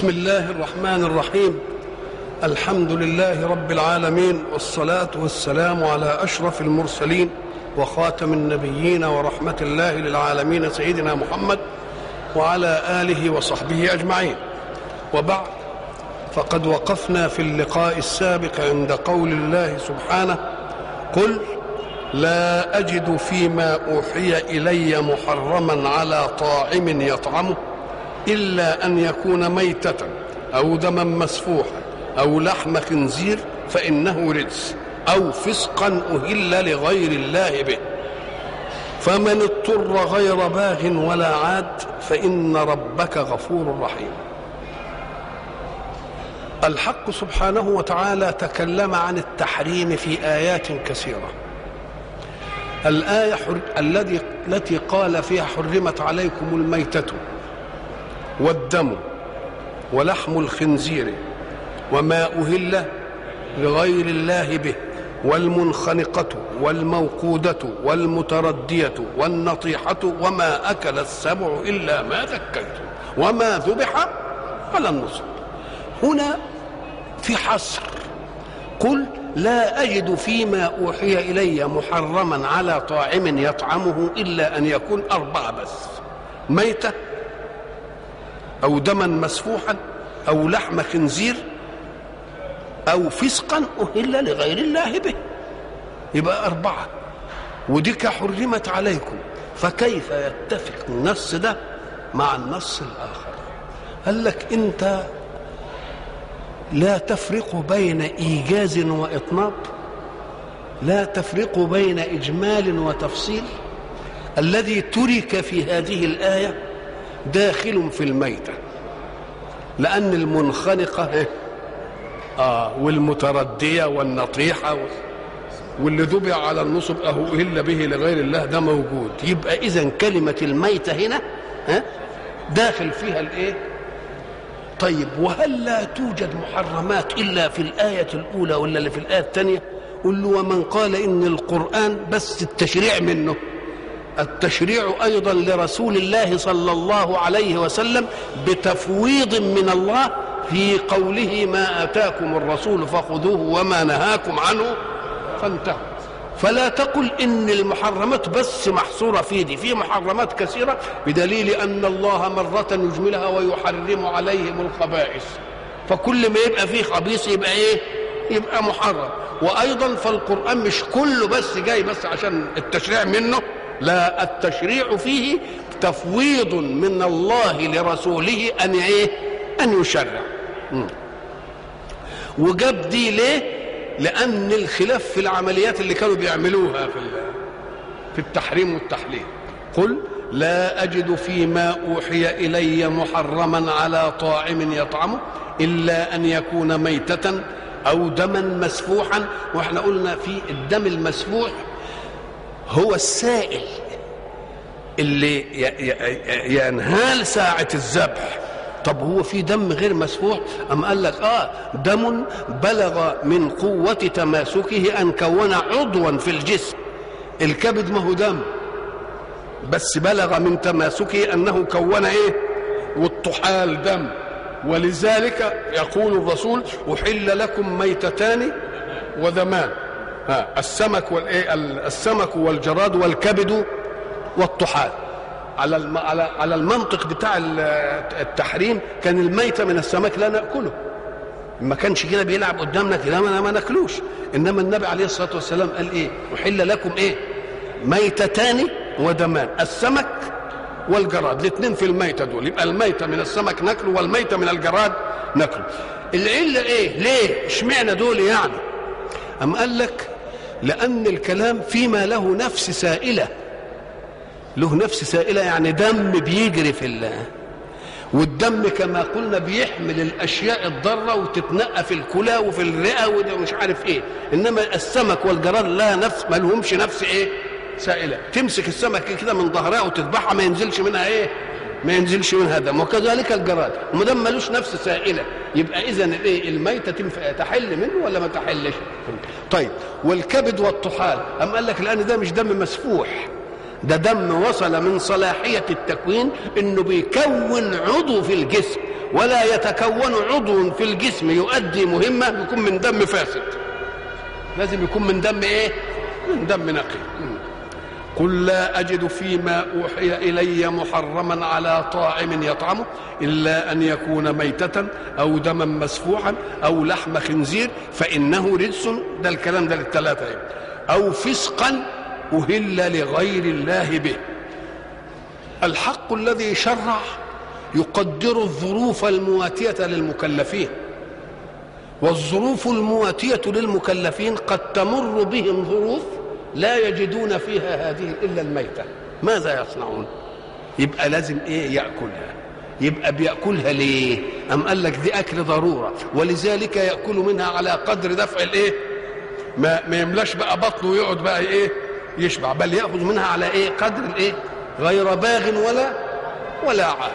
بسم الله الرحمن الرحيم الحمد لله رب العالمين والصلاة والسلام على أشرف المرسلين وخاتم النبيين ورحمة الله للعالمين سيدنا محمد وعلى آله وصحبه أجمعين وبعد فقد وقفنا في اللقاء السابق عند قول الله سبحانه قل لا أجد فيما أوحي إلي محرما على طاعم يطعمه إلا أن يكون ميتة أو دما مسفوحا أو لحم خنزير فإنه رجس أو فسقا أهل لغير الله به فمن اضطر غير باغ ولا عاد فإن ربك غفور رحيم الحق سبحانه وتعالى تكلم عن التحريم في آيات كثيرة الآية حر... الذي التي قال فيها حرمت عليكم الميتة والدم ولحم الخنزير وما أهل لغير الله به والمنخنقة والموقودة والمتردية والنطيحة وما أكل السبع إلا ما ذكيتم وما ذبح على النصب هنا في حصر قل لا أجد فيما أوحي إلي محرما على طاعم يطعمه إلا أن يكون أربعة بس ميتة أو دما مسفوحا أو لحم خنزير أو فسقا أهل لغير الله به يبقى أربعة وديك حرمت عليكم فكيف يتفق النص ده مع النص الآخر قال لك أنت لا تفرق بين إيجاز وإطناب لا تفرق بين إجمال وتفصيل الذي ترك في هذه الآية داخل في الميتة لأن المنخنقة آه والمتردية والنطيحة واللي ذبح على النصب أهو أهل به لغير الله ده موجود يبقى إذا كلمة الميتة هنا ها داخل فيها الإيه؟ طيب وهل لا توجد محرمات إلا في الآية الأولى ولا اللي في الآية الثانية؟ قل له ومن قال إن القرآن بس التشريع منه التشريع ايضا لرسول الله صلى الله عليه وسلم بتفويض من الله في قوله ما اتاكم الرسول فخذوه وما نهاكم عنه فانتهوا فلا تقل ان المحرمات بس محصوره في دي في محرمات كثيره بدليل ان الله مره يجملها ويحرم عليهم الخبائث فكل ما يبقى فيه خبيث يبقى ايه يبقى محرم وايضا فالقران مش كله بس جاي بس عشان التشريع منه لا التشريع فيه تفويض من الله لرسوله ان ايه ان يشرع وجاب دي ليه لان الخلاف في العمليات اللي كانوا بيعملوها في في التحريم والتحليل قل لا اجد فيما اوحي الي محرما على طاعم يطعمه الا ان يكون ميته او دما مسفوحا واحنا قلنا في الدم المسفوح هو السائل اللي ينهال ساعة الذبح طب هو في دم غير مسفوح أم قال لك آه دم بلغ من قوة تماسكه أن كون عضوا في الجسم الكبد ما هو دم بس بلغ من تماسكه أنه كون إيه والطحال دم ولذلك يقول الرسول أحل لكم ميتتان ودمان ها السمك والايه السمك والجراد والكبد والطحال على الم... على على المنطق بتاع التحريم كان الميتة من السمك لا ناكله ما كانش كده بيلعب قدامنا كده ما, ما ناكلوش انما النبي عليه الصلاه والسلام قال ايه احل لكم ايه ميتتان ودمان السمك والجراد الاثنين في الميتة دول يبقى الميتة من السمك ناكله والميتة من الجراد ناكله العلة ايه ليه اشمعنى دول يعني أم قال لك لأن الكلام فيما له نفس سائلة له نفس سائلة يعني دم بيجري في الله والدم كما قلنا بيحمل الأشياء الضارة وتتنقى في الكلى وفي الرئة ومش عارف إيه إنما السمك والجراد لا نفس ما لهمش نفس إيه سائلة تمسك السمك كده من ظهرها وتذبحها ما ينزلش منها إيه ما ينزلش منها دم وكذلك الجراد وما دام ملوش نفس سائله يبقى اذا الايه الميته تنفع تحل منه ولا ما تحلش طيب والكبد والطحال ام قال لك لان ده مش دم مسفوح ده دم وصل من صلاحيه التكوين انه بيكون عضو في الجسم ولا يتكون عضو في الجسم يؤدي مهمة يكون من دم فاسد لازم يكون من دم ايه من دم نقي قل لا أجد فيما أوحي إلي محرما على طاعم يطعمه إلا أن يكون ميتة أو دما مسفوحا أو لحم خنزير فإنه رجس ده الكلام ده للثلاثة أو فسقا أهل لغير الله به الحق الذي شرع يقدر الظروف المواتية للمكلفين والظروف المواتية للمكلفين قد تمر بهم ظروف لا يجدون فيها هذه إلا الميتة ماذا يصنعون يبقى لازم إيه يأكلها يبقى بيأكلها ليه أم قال لك دي أكل ضرورة ولذلك يأكل منها على قدر دفع الإيه ما, ما يملاش بقى بطنه ويقعد بقى إيه يشبع بل يأخذ منها على إيه قدر الإيه غير باغ ولا ولا عاد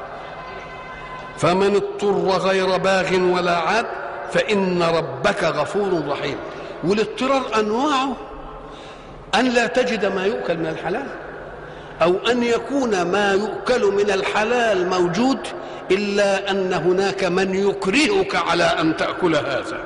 فمن اضطر غير باغ ولا عاد فإن ربك غفور رحيم والاضطرار أنواعه أن لا تجد ما يؤكل من الحلال أو أن يكون ما يؤكل من الحلال موجود إلا أن هناك من يكرهك على أن تأكل هذا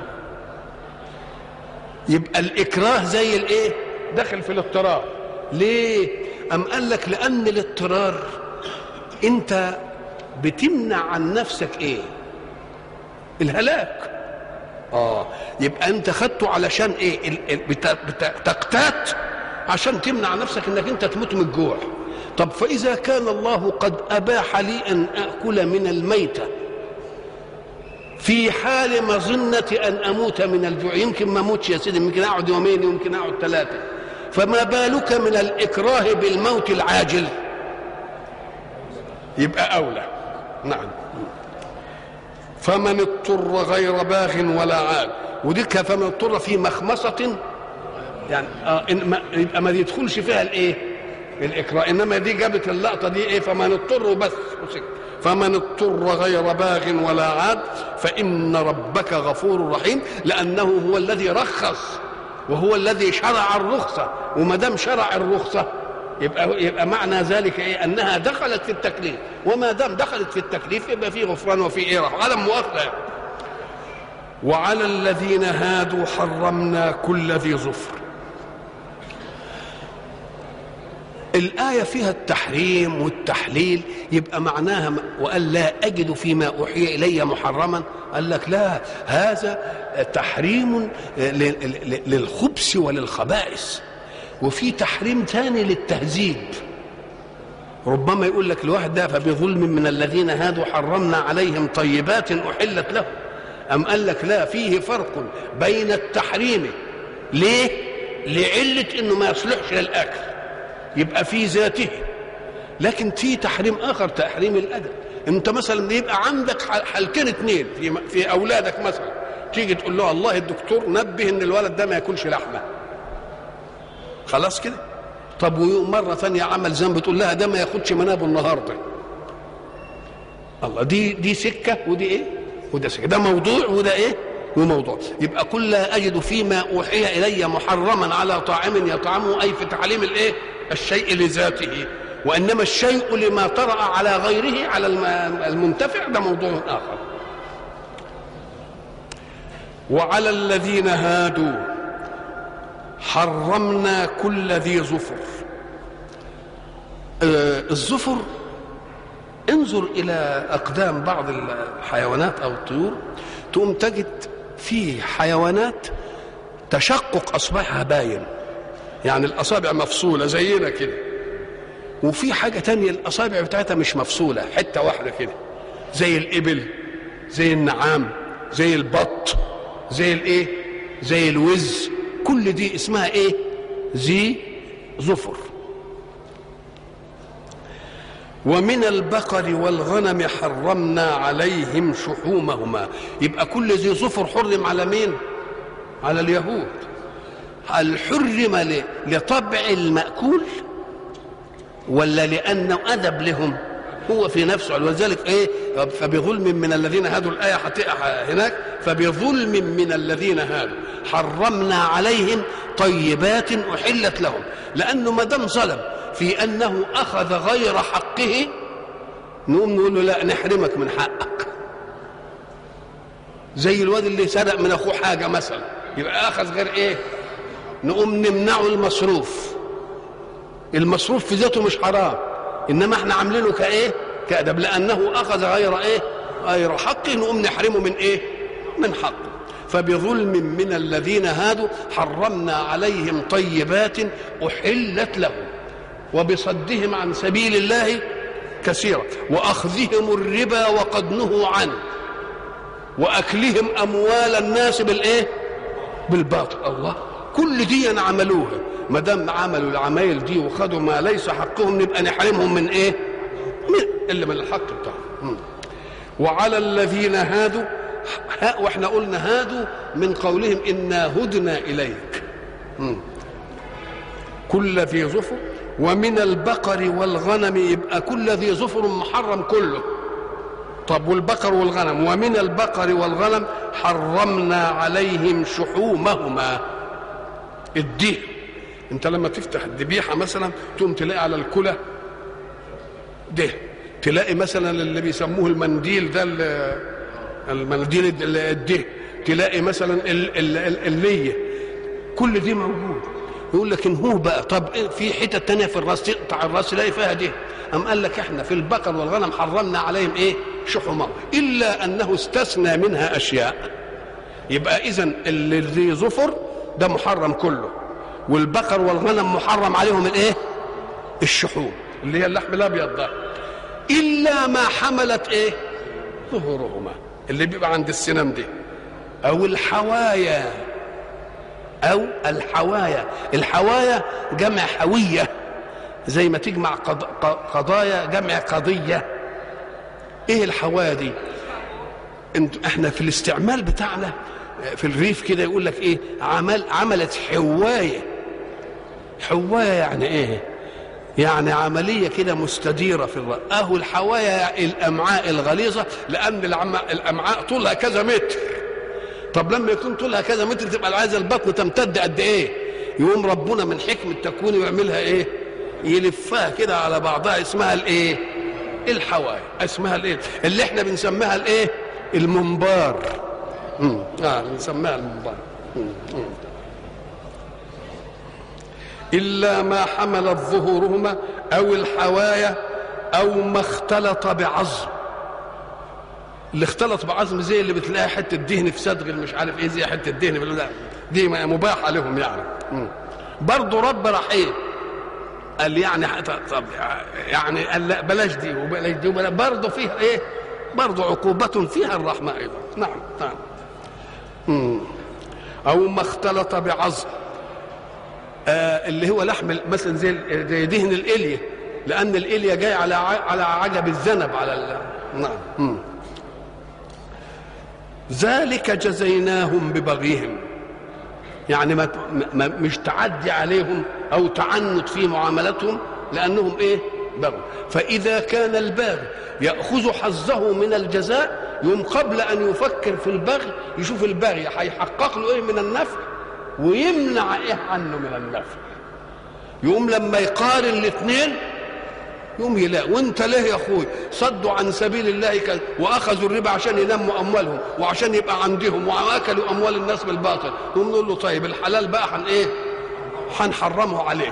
يبقى الإكراه زي الإيه داخل في الاضطرار ليه أم قال لك لأن الاضطرار أنت بتمنع عن نفسك إيه الهلاك اه يبقى انت خدته علشان ايه ال- ال- بت- بت- تقتات عشان تمنع نفسك انك انت تموت من الجوع طب فاذا كان الله قد اباح لي ان اكل من الميته في حال مظنة أن أموت من الجوع يمكن ما أموتش يا سيدي يمكن أقعد يومين يمكن أقعد ثلاثة فما بالك من الإكراه بالموت العاجل يبقى أولى نعم فمن اضطر غير باغ ولا عاد وديك فمن اضطر في مخمصة يعني آه إن ما يبقى ما يدخلش فيها الايه؟ الاكراه انما دي جابت اللقطه دي ايه فمن اضطر وبس وسكت فمن اضطر غير باغ ولا عاد فان ربك غفور رحيم لانه هو الذي رخص وهو الذي شرع الرخصه وما دام شرع الرخصه يبقى يبقى معنى ذلك ايه انها دخلت في التكليف وما دام دخلت في التكليف يبقى في غفران وفي ايه رحمه عدم مؤاخذه وعلى الذين هادوا حرمنا كل ذي ظفر الآية فيها التحريم والتحليل يبقى معناها وقال لا أجد فيما أوحي إلي محرما قال لك لا هذا تحريم للخبث وللخبائث وفي تحريم ثاني للتهذيب ربما يقول لك الواحد ده فبظلم من الذين هادوا حرمنا عليهم طيبات أحلت لهم أم قال لك لا فيه فرق بين التحريم ليه لعلة انه ما يصلحش للأكل يبقى في ذاته لكن في تحريم اخر تحريم الادب انت مثلا يبقى عندك حالتين اثنين في في اولادك مثلا تيجي تقول له الله الدكتور نبه ان الولد ده ما ياكلش لحمه خلاص كده طب ومره ثانيه عمل ذنب تقول لها ده ما ياخدش منابه النهارده الله دي دي سكه ودي ايه وده سكه ده موضوع وده ايه وموضوع يبقى كل لا اجد فيما اوحي الي محرما على طاعم يطعمه اي في تعليم الايه الشيء لذاته وانما الشيء لما طرا على غيره على المنتفع ده موضوع اخر وعلى الذين هادوا حرمنا كل ذي ظفر آه الظفر انظر الى اقدام بعض الحيوانات او الطيور تقوم تجد في حيوانات تشقق اصبعها باين يعني الاصابع مفصوله زينا كده وفي حاجه تانية الاصابع بتاعتها مش مفصوله حته واحده كده زي الابل زي النعام زي البط زي الايه زي الوز كل دي اسمها ايه ذي ظفر ومن البقر والغنم حرمنا عليهم شحومهما يبقى كل ذي ظفر حرم على مين على اليهود هل حرم لطبع المأكول ولا لأنه أدب لهم هو في نفسه ولذلك ايه فبظلم من الذين هادوا الآية هناك فبظلم من الذين هادوا حرمنا عليهم طيبات أحلت لهم لأنه ما دام ظلم في أنه أخذ غير حقه نقوم نقول له لا نحرمك من حقك زي الواد اللي سرق من اخوه حاجه مثلا يبقى اخذ غير ايه نقوم نمنعه المصروف المصروف في ذاته مش حرام انما احنا عاملينه كايه كادب لانه اخذ غير ايه غير حقه نقوم نحرمه من ايه من حقه فبظلم من الذين هادوا حرمنا عليهم طيبات احلت لهم وبصدهم عن سبيل الله كثيرا واخذهم الربا وقد نهوا عنه واكلهم اموال الناس بالايه بالباطل الله كل دي عملوها ما دام عملوا العمايل دي وخدوا ما ليس حقهم نبقى نحرمهم من ايه من اللي من الحق بتاعهم وعلى الذين هادوا ها واحنا قلنا هادوا من قولهم انا هدنا اليك مم. كل ذي ظفر ومن البقر والغنم يبقى كل ذي ظفر محرم كله طب والبقر والغنم ومن البقر والغنم حرمنا عليهم شحومهما الديه انت لما تفتح الذبيحه مثلا تقوم تلاقي على الكلى ده تلاقي مثلا اللي بيسموه المنديل ده المنديل الده تلاقي مثلا الليه كل دي موجود يقول لك ان هو بقى طب في حته تانية في الراس تقطع الراس تلاقي فيها دي أم قال لك احنا في البقر والغنم حرمنا عليهم ايه شحومهم الا انه استثنى منها اشياء يبقى اذا اللي ذي ظفر ده محرم كله والبقر والغنم محرم عليهم الايه الشحوم اللي هي اللحم الابيض ده الا ما حملت ايه ظهورهما اللي بيبقى عند السنام دي او الحوايا او الحوايا الحوايا جمع حويه زي ما تجمع قضايا جمع قضيه ايه الحوايا دي انت احنا في الاستعمال بتاعنا في الريف كده يقول لك ايه عمل عملت حوايه حوايه يعني ايه يعني عملية كده مستديرة في الرأس أهو الحوايا الأمعاء الغليظة لأن الأمعاء طولها كذا متر طب لما يكون طولها كذا متر تبقى عايزة البطن تمتد قد إيه يقوم ربنا من حكمة تكوينه يعملها إيه يلفها كده على بعضها اسمها الإيه الحوايا اسمها الإيه اللي احنا بنسميها الإيه المنبار مم. اه بنسميها المنبار مم. مم. إلا ما حملت ظهورهما أو الحوايا أو ما اختلط بعظم اللي اختلط بعظم زي اللي بتلاقي حتة دهن في صدغ مش عارف ايه زي حتة دهن لا دي مباحة لهم يعني برضه رب رحيم قال يعني طب يعني قال لا بلاش دي وبلاش دي وبلاش برضه فيها ايه برضه عقوبة فيها الرحمة أيضا نعم نعم مم. أو ما اختلط بعظم آه اللي هو لحم مثلا زي زي دهن الاليه لان الاليه جاي على على عجب الذنب على ال... نعم مم. ذلك جزيناهم ببغيهم يعني ما ما مش تعدي عليهم او تعنت في معاملتهم لانهم ايه بغوا فاذا كان الباغي ياخذ حظه من الجزاء يوم قبل ان يفكر في البغي يشوف الباغي هيحقق له ايه من النفع ويمنع ايه عنه من النفع يقوم لما يقارن الاثنين يقوم يلاقي وانت ليه يا اخوي صدوا عن سبيل الله كذا واخذوا الربا عشان ينموا اموالهم وعشان يبقى عندهم واكلوا اموال الناس بالباطل نقوم نقول له طيب الحلال بقى حن ايه هنحرمه عليه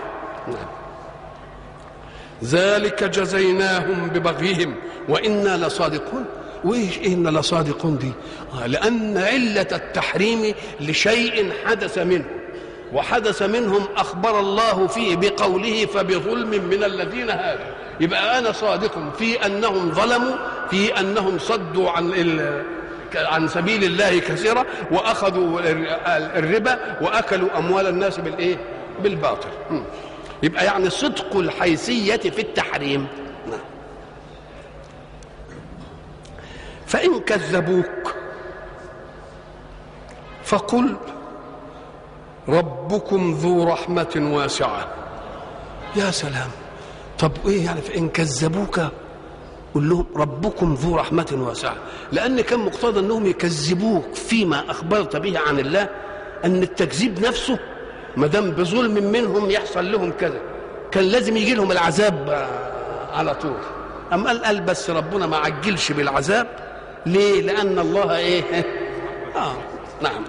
ذلك جزيناهم ببغيهم وانا لصادقون وايش إن لصادقون دي آه لأن علة التحريم لشيء حدث منه وحدث منهم أخبر الله فيه بقوله فبظلم من الذين هادوا يبقى أنا صادق في أنهم ظلموا في أنهم صدوا عن عن سبيل الله كثيرا وأخذوا الربا وأكلوا أموال الناس بالإيه؟ بالباطل يبقى يعني صدق الحيثية في التحريم فإن كذبوك فقل ربكم ذو رحمة واسعة يا سلام طب ايه يعني فإن كذبوك قل لهم ربكم ذو رحمة واسعة لأن كان مقتضى أنهم يكذبوك فيما أخبرت به عن الله أن التكذيب نفسه ما دام بظلم منهم يحصل لهم كذا كان لازم يجي لهم العذاب على طول أم قال قال بس ربنا ما عجلش بالعذاب ليه لأن الله إيه آه نعم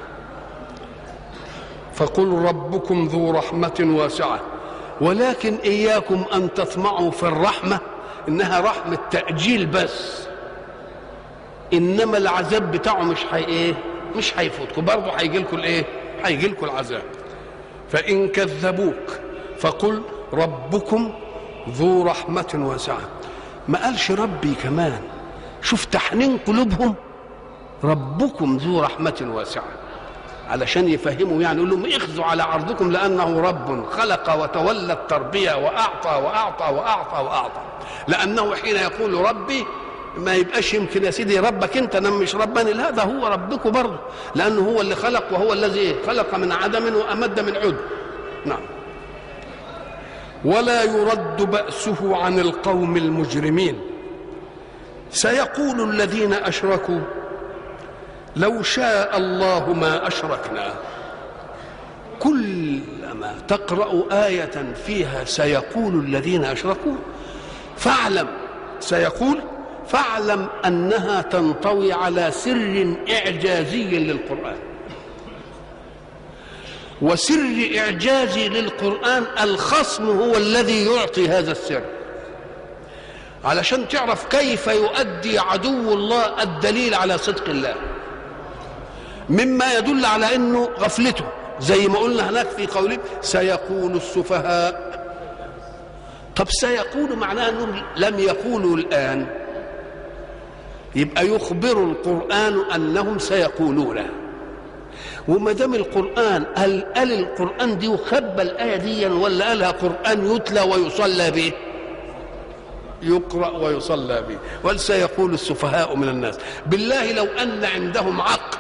فقل ربكم ذو رحمة واسعة ولكن إياكم أن تطمعوا في الرحمة إنها رحمة تأجيل بس إنما العذاب بتاعه مش حي إيه مش هيفوتكم برضه هيجي لكم الإيه هيجي لكم العذاب فإن كذبوك فقل ربكم ذو رحمة واسعة ما قالش ربي كمان شوف تحنين قلوبهم ربكم ذو رحمة واسعة علشان يفهموا يعني يقول لهم اخذوا على عرضكم لأنه رب خلق وتولى التربية وأعطى وأعطى وأعطى وأعطى لأنه حين يقول ربي ما يبقاش يمكن يا سيدي ربك انت انا مش رباني لا ده هو ربكم برضه لانه هو اللي خلق وهو الذي خلق من عدم وامد من عدم نعم ولا يرد بأسه عن القوم المجرمين سيقول الذين أشركوا لو شاء الله ما أشركنا كلما تقرأ آية فيها سيقول الذين أشركوا فاعلم سيقول فاعلم أنها تنطوي على سر إعجازي للقرآن وسر إعجازي للقرآن الخصم هو الذي يعطي هذا السر علشان تعرف كيف يؤدي عدو الله الدليل على صدق الله مما يدل على انه غفلته زي ما قلنا هناك في قوله سيقول السفهاء طب سيقول معناه انهم لم يقولوا الان يبقى يخبر القران انهم سيقولون وما دام القران قال قال القران دي وخبى الايه دي ولا قالها قران يتلى ويصلى به يقرا ويصلى به ولسيقول السفهاء من الناس بالله لو ان عندهم عقل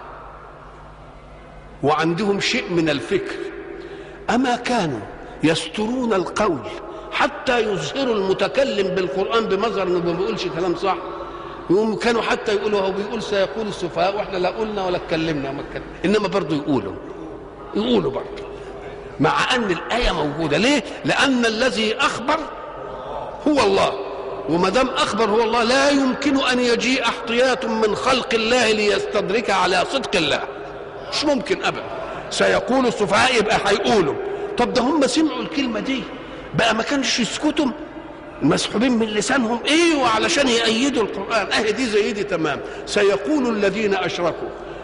وعندهم شيء من الفكر اما كانوا يسترون القول حتى يظهروا المتكلم بالقران بمظهر انه ما بيقولش كلام صح يقوم كانوا حتى يقولوا هو بيقول سيقول السفهاء واحنا لا قلنا ولا اتكلمنا وما اتكلمنا انما برضه يقولوا يقولوا برضه مع ان الايه موجوده ليه لان الذي اخبر هو الله وما دام اخبر هو الله لا يمكن ان يجيء احتياط من خلق الله ليستدرك على صدق الله مش ممكن ابدا سيقول السفهاء يبقى هيقولوا طب ده هم سمعوا الكلمه دي بقى ما كانش يسكتوا مسحوبين من لسانهم ايه وعلشان يأيدوا القرآن اهي دي زي دي تمام سيقول الذين أشركوا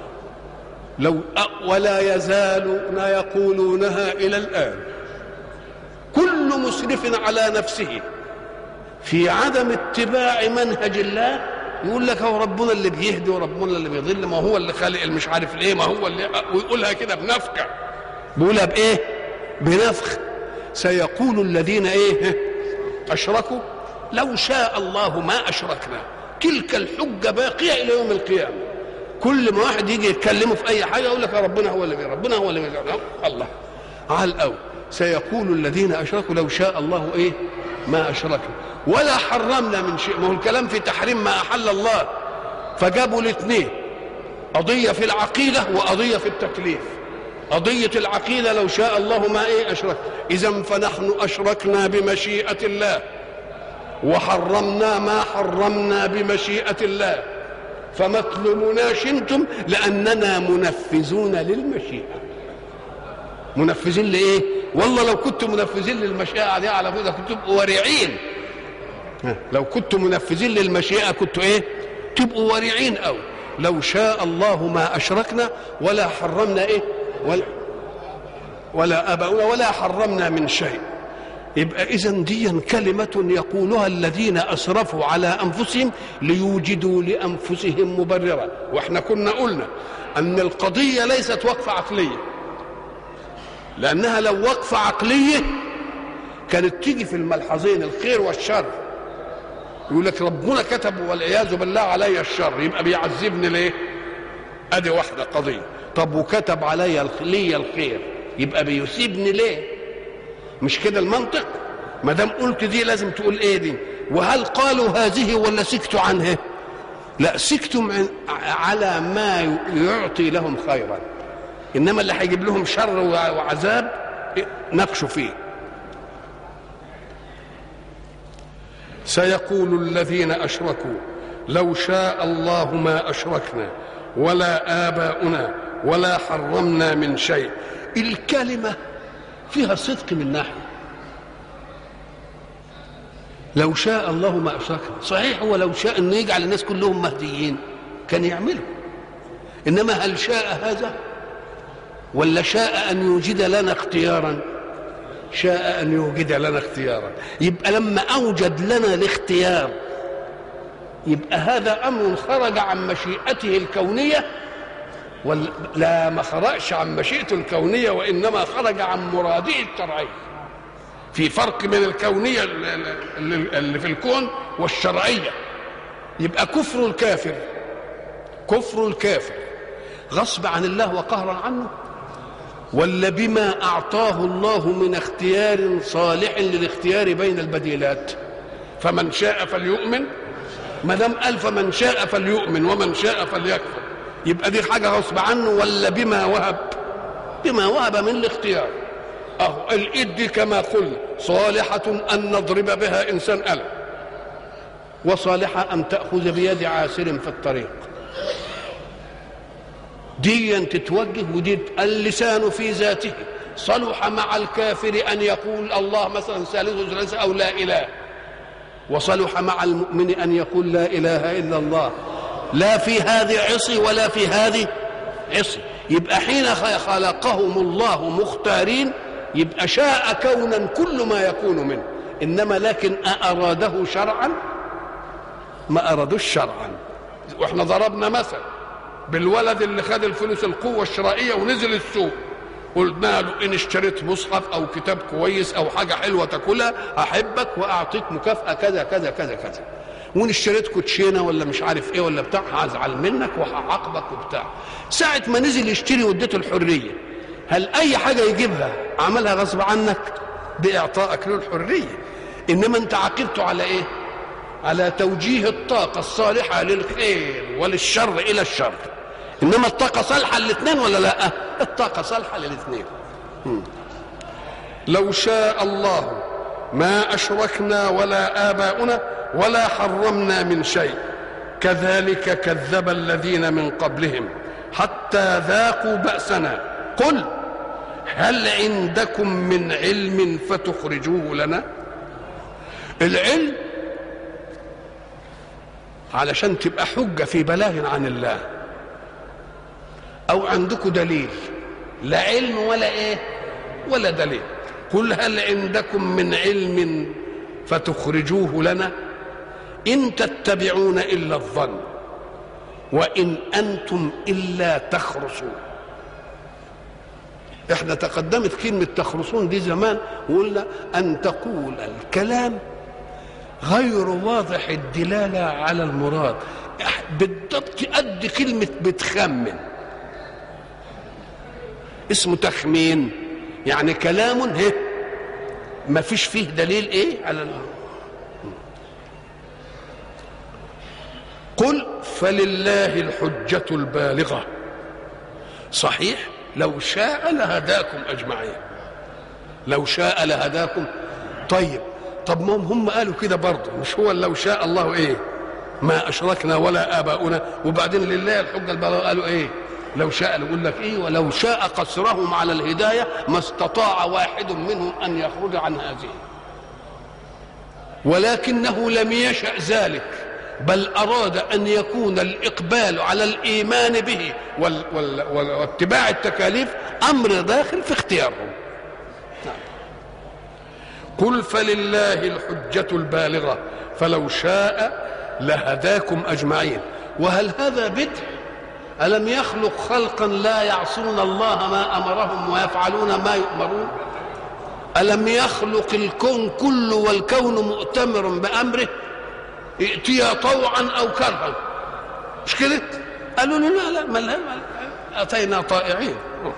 لو ولا يزالون يقولونها إلى الآن كل مسرف على نفسه في عدم اتباع منهج الله يقول لك هو ربنا اللي بيهدي وربنا اللي بيضل ما هو اللي خالق المش عارف الايه ما هو اللي ويقولها كده بنفخه بيقولها بايه؟ بنفخ سيقول الذين ايه؟ اشركوا لو شاء الله ما اشركنا تلك الحجه باقيه الى يوم القيامه كل ما واحد يجي يتكلمه في اي حاجه يقول لك ربنا هو اللي بي ربنا هو اللي بي الله على الاول سيقول الذين اشركوا لو شاء الله ايه ما اشركنا ولا حرمنا من شيء ما هو الكلام في تحريم ما احل الله فجابوا الاثنين قضيه في العقيده وقضيه في التكليف قضية العقيدة لو شاء الله ما إيه أشرك إذا فنحن أشركنا بمشيئة الله وحرمنا ما حرمنا بمشيئة الله فما تلوموناش انتم لأننا منفذون للمشيئة منفذين لإيه؟ والله لو كنتم منفذين للمشيئة دي على كده كنتم تبقوا ورعين لو كنتم منفذين للمشيئة كنتوا إيه؟ تبقوا ورعين أوي لو شاء الله ما أشركنا ولا حرمنا إيه؟ ولا ولا أباؤنا ولا حرمنا من شيء يبقى إذا دي كلمة يقولها الذين أسرفوا على أنفسهم ليوجدوا لأنفسهم مبررا وإحنا كنا قلنا أن القضية ليست وقفة عقلية لأنها لو وقفة عقلية كانت تيجي في الملحظين الخير والشر يقول لك ربنا كتب والعياذ بالله علي الشر يبقى بيعذبني ليه؟ ادي واحده قضيه طب وكتب علي لي الخير يبقى بيسيبني ليه مش كده المنطق ما دام قلت دي لازم تقول ايه دي وهل قالوا هذه ولا سكتوا عنها لا سكتوا على ما يعطي لهم خيرا انما اللي هيجيب لهم شر وعذاب نقشوا فيه سيقول الذين اشركوا لو شاء الله ما اشركنا ولا اباؤنا ولا حرمنا من شيء الكلمه فيها صدق من ناحيه لو شاء الله ما اشركنا صحيح هو لو شاء انه يجعل الناس كلهم مهديين كان يعمله انما هل شاء هذا ولا شاء ان يوجد لنا اختيارا شاء ان يوجد لنا اختيارا يبقى لما اوجد لنا الاختيار يبقى هذا امر خرج عن مشيئته الكونيه ولا لا ما خرجش عن مشيئته الكونيه وانما خرج عن مراده الشرعي في فرق بين الكونيه اللي في الكون والشرعيه يبقى كفر الكافر كفر الكافر غصب عن الله وقهرا عنه ولا بما اعطاه الله من اختيار صالح للاختيار بين البديلات فمن شاء فليؤمن ما دام قال فمن شاء فليؤمن ومن شاء فليكفر يبقى دي حاجه غصب عنه ولا بما وهب بما وهب من الاختيار اهو الايد دي كما قلنا صالحه ان نضرب بها انسان ألم وصالحه ان تاخذ بيد عاسر في الطريق ديا تتوجه ودي اللسان في ذاته صلح مع الكافر ان يقول الله مثلا ثالث ثلاثه او لا اله وصلح مع المؤمن ان يقول لا اله الا الله لا في هذه عصي ولا في هذه عصي يبقى حين خلقهم الله مختارين يبقى شاء كونا كل ما يكون منه انما لكن اراده شرعا ما ارادوش شرعا واحنا ضربنا مثل بالولد اللي خد الفلوس القوه الشرائيه ونزل السوق قلنا له ان اشتريت مصحف او كتاب كويس او حاجه حلوه تاكلها احبك واعطيك مكافاه كذا كذا كذا كذا وان اشتريت كوتشينه ولا مش عارف ايه ولا بتاع هزعل منك وهعاقبك وبتاع ساعه ما نزل يشتري واديته الحريه هل اي حاجه يجيبها عملها غصب عنك باعطائك له الحريه انما انت عاقبته على ايه على توجيه الطاقه الصالحه للخير وللشر الى الشر انما الطاقه صالحه للاثنين ولا لا الطاقه صالحه للاثنين لو شاء الله ما اشركنا ولا اباؤنا ولا حرمنا من شيء كذلك كذب الذين من قبلهم حتى ذاقوا باسنا قل هل عندكم من علم فتخرجوه لنا العلم علشان تبقى حجه في بلاغ عن الله او عندكم دليل لا علم ولا ايه ولا دليل قل هل عندكم من علم فتخرجوه لنا ان تتبعون الا الظن وان انتم الا تخرصون احنا تقدمت كلمه تخرصون دي زمان وقلنا ان تقول الكلام غير واضح الدلاله على المراد بالضبط قد كلمه بتخمن اسمه تخمين يعني كلام هي ما فيش فيه دليل ايه على قل فلله الحجة البالغة صحيح لو شاء لهداكم أجمعين لو شاء لهداكم طيب طب ما هم قالوا كده برضه مش هو لو شاء الله ايه ما أشركنا ولا آباؤنا وبعدين لله الحجة البالغة قالوا ايه لو شاء يقول لك ايه ولو شاء قصرهم على الهدايه ما استطاع واحد منهم ان يخرج عن هذه ولكنه لم يشا ذلك بل اراد ان يكون الاقبال على الايمان به وال وال واتباع التكاليف امر داخل في اختيارهم قل فلله الحجه البالغه فلو شاء لهداكم اجمعين وهل هذا بدء ألم يخلق خلقا لا يعصون الله ما أمرهم ويفعلون ما يؤمرون ألم يخلق الكون كله والكون مؤتمر بأمره ائتيا طوعا أو كرها مش كده قالوا له لا لا ما أتينا طائعين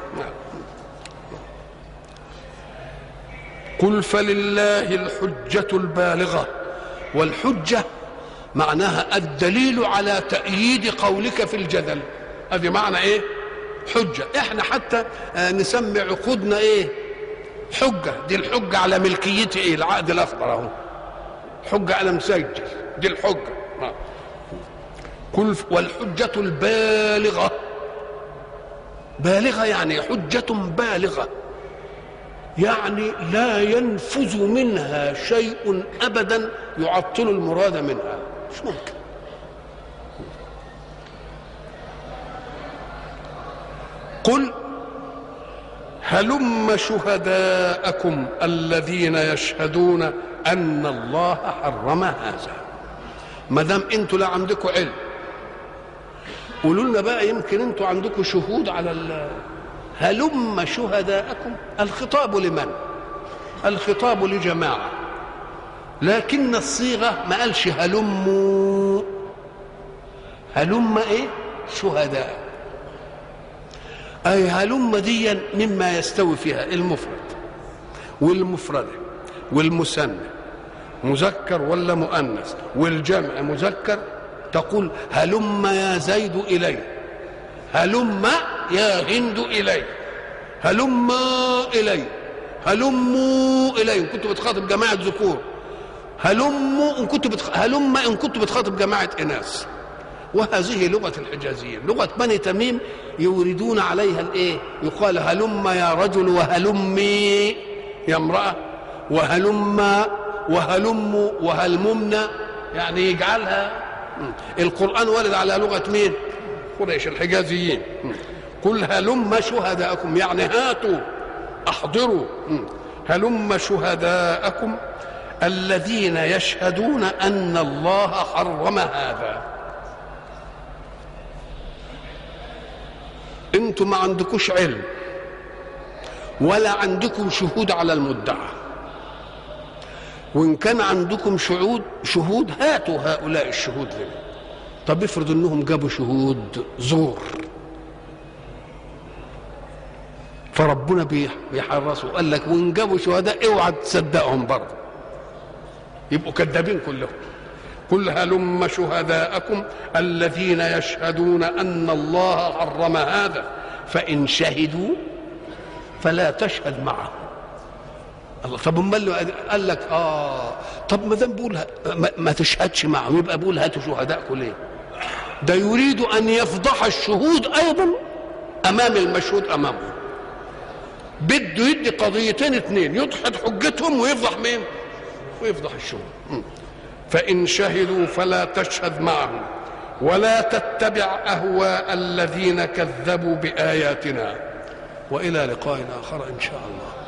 قل فلله الحجة البالغة والحجة معناها الدليل على تأييد قولك في الجدل ادي معنى ايه حجه احنا حتى آه نسمي عقودنا ايه حجه دي الحجه على ملكيتي ايه العقد الاخضر اهو حجة أنا مسجل دي الحجة آه. كل والحجة البالغة بالغة يعني حجة بالغة يعني لا ينفذ منها شيء أبدا يعطل المراد منها مش ممكن قل هلم شهداءكم الذين يشهدون ان الله حرم هذا ما دام انتوا لا عندكم علم قولوا لنا بقى يمكن انتوا عندكم شهود على ال هلم شهداءكم الخطاب لمن الخطاب لجماعه لكن الصيغه ما قالش هلموا هلم ايه شهداء أي هلم ديا مما يستوي فيها المفرد والمفردة والمثنى مذكر ولا مؤنث والجمع مذكر تقول هلم يا زيد إلي هلم يا هند إلي هلم إلي هلموا إلي إن كنت بتخاطب جماعة ذكور هلموا إن كنت بتخ... هلم إن كنت بتخاطب جماعة إناث وهذه لغة الحجازيين لغة بني تميم يوردون عليها الايه يقال هلم يا رجل وهلمي يا امرأة وهلم وهلم وهلممنا يعني يجعلها القرآن ورد على لغة مين قريش الحجازيين قل هلم شهداءكم يعني هاتوا احضروا هلم شهداءكم الذين يشهدون ان الله حرم هذا انتم ما عندكوش علم ولا عندكم شهود على المدعى وان كان عندكم شهود شهود هاتوا هؤلاء الشهود لنا طب افرض انهم جابوا شهود زور فربنا بيحرصوا قال لك وان جابوا شهداء اوعى تصدقهم برضه يبقوا كذابين كلهم قل هلم شهداءكم الذين يشهدون ان الله حرم هذا فان شهدوا فلا تشهد معهم الله طب امال قال لك اه طب ما دام بيقول ما, ما تشهدش معهم يبقى بيقول هاتوا شهداءكم ليه؟ ده يريد ان يفضح الشهود ايضا امام المشهود امامه بده يدي قضيتين اثنين يدحض حجتهم ويفضح مين؟ ويفضح الشهود فإن شهدوا فلا تشهد معهم ولا تتبع أهواء الذين كذبوا بآياتنا وإلى لقاء آخر إن شاء الله